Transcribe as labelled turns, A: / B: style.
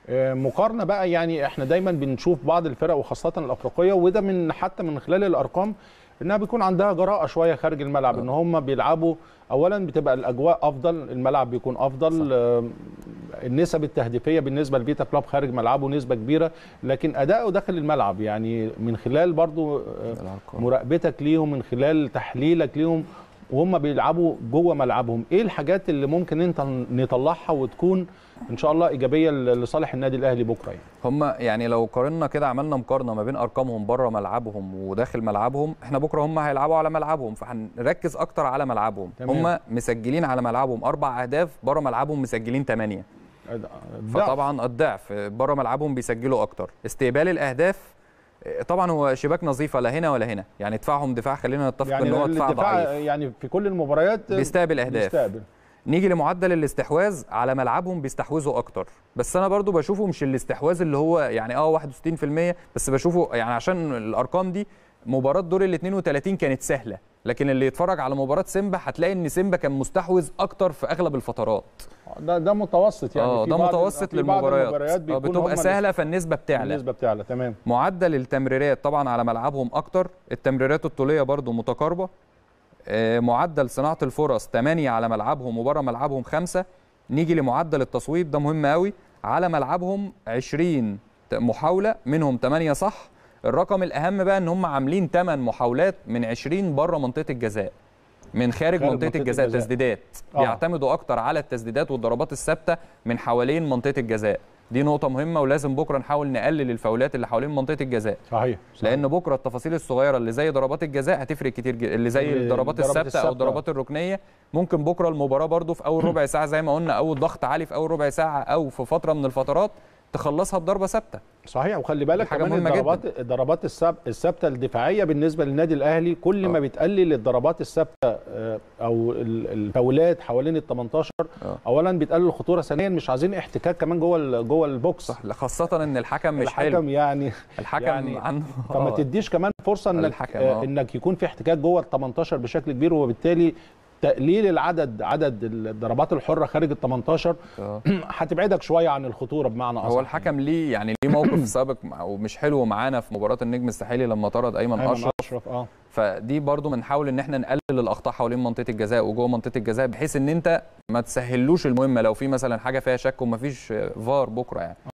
A: آه، مقارنه بقى يعني احنا دايما بنشوف بعض الفرق وخاصه الافريقيه وده من حتى من خلال الارقام انها بيكون عندها جراءه شويه خارج الملعب ان هم بيلعبوا اولا بتبقى الاجواء افضل الملعب بيكون افضل آه، النسب التهديفيه بالنسبه لبيتا كلوب خارج ملعبه نسبه كبيره لكن اداؤه داخل الملعب يعني من خلال برضو آه،
B: الأرقام.
A: مراقبتك ليهم من خلال تحليلك ليهم وهم بيلعبوا جوه ملعبهم ايه الحاجات اللي ممكن انت نطلعها وتكون ان شاء الله ايجابيه لصالح النادي الاهلي بكره يعني
B: هم يعني لو قارنا كده عملنا مقارنه ما بين ارقامهم بره ملعبهم وداخل ملعبهم احنا بكره هم هيلعبوا على ملعبهم فهنركز اكتر على ملعبهم
A: تمام.
B: هم مسجلين على ملعبهم اربع اهداف بره ملعبهم مسجلين ثمانيه
A: ضعف.
B: فطبعا الضعف بره ملعبهم بيسجلوا اكتر استقبال الاهداف طبعا هو شباك نظيفه لا هنا ولا هنا يعني دفاعهم دفاع خلينا نتفق
A: يعني
B: ان هو دفاع
A: الدفاع
B: ضعيف
A: يعني في كل المباريات
B: بيستقبل اهداف
A: بيستقبل
B: نيجي لمعدل الاستحواذ على ملعبهم بيستحوذوا اكتر بس انا برضو بشوفه مش الاستحواذ اللي هو يعني اه 61% بس بشوفه يعني عشان الارقام دي مباراه دور ال 32 كانت سهله لكن اللي يتفرج على مباراه سيمبا هتلاقي ان سيمبا كان مستحوذ اكتر في اغلب الفترات
A: ده ده متوسط يعني
B: اه
A: في
B: ده
A: بعض-
B: متوسط
A: في بعض
B: للمباريات
A: المباريات
B: آه،
A: بيكون
B: بتبقى
A: هم
B: سهله فالنسبه بتعلى
A: النسبه بتعلى تمام
B: معدل التمريرات طبعا على ملعبهم اكتر التمريرات الطوليه برضو متقاربه آه، معدل صناعه الفرص 8 على ملعبهم وبره ملعبهم 5 نيجي لمعدل التصويب ده مهم قوي على ملعبهم 20 محاوله منهم 8 صح الرقم الاهم بقى ان هم عاملين 8 محاولات من 20 بره منطقه الجزاء من خارج,
A: خارج
B: منطقه
A: منطقة
B: الجزاء
A: الجزاء.
B: تسديدات
A: آه.
B: بيعتمدوا اكتر على التسديدات والضربات الثابته من حوالين منطقه الجزاء دي نقطه مهمه ولازم بكره نحاول نقلل الفاولات اللي حوالين منطقه الجزاء
A: صحيح, صحيح.
B: لان بكره التفاصيل الصغيره اللي زي ضربات الجزاء هتفرق كتير جدا اللي زي
A: اللي
B: الضربات
A: ضربات
B: الثابته او
A: الثابتة.
B: الضربات الركنيه ممكن بكره المباراه برضو في اول ربع ساعه زي ما قلنا اول ضغط عالي في اول ربع ساعه او في فتره من الفترات تخلصها بضربه ثابته
A: صحيح وخلي بالك
B: حاجة
A: كمان
B: مهمة
A: الضربات الضربات الساب- الثابته الدفاعيه بالنسبه للنادي الاهلي كل ما
B: آه.
A: بتقلل الضربات الثابته آه، او ال- الفاولات حوالين ال 18
B: آه.
A: اولا بتقلل الخطوره ثانيا مش عايزين احتكاك كمان جوه ال- جوه البوكس
B: صح خاصه ان الحكم مش
A: الحكم
B: حلو
A: يعني
B: الحكم
A: يعني
B: عنده
A: فما
B: آه.
A: تديش كمان فرصه انك
B: الحكم،
A: آه.
B: آه.
A: انك يكون في احتكاك جوه ال 18 بشكل كبير وبالتالي تقليل العدد عدد الضربات الحره خارج ال 18
B: آه.
A: هتبعدك شويه عن الخطوره بمعنى اصح
B: هو الحكم ليه يعني ليه موقف سابق مع- ومش حلو معانا في مباراه النجم الساحلي لما طرد ايمن
A: أيمن
B: اشرف
A: اشرف اه
B: فدي برضو بنحاول ان احنا نقلل الاخطاء حوالين منطقه الجزاء وجوه منطقه الجزاء بحيث ان انت ما تسهلوش المهمه لو في مثلا حاجه فيها شك ومفيش فار بكره يعني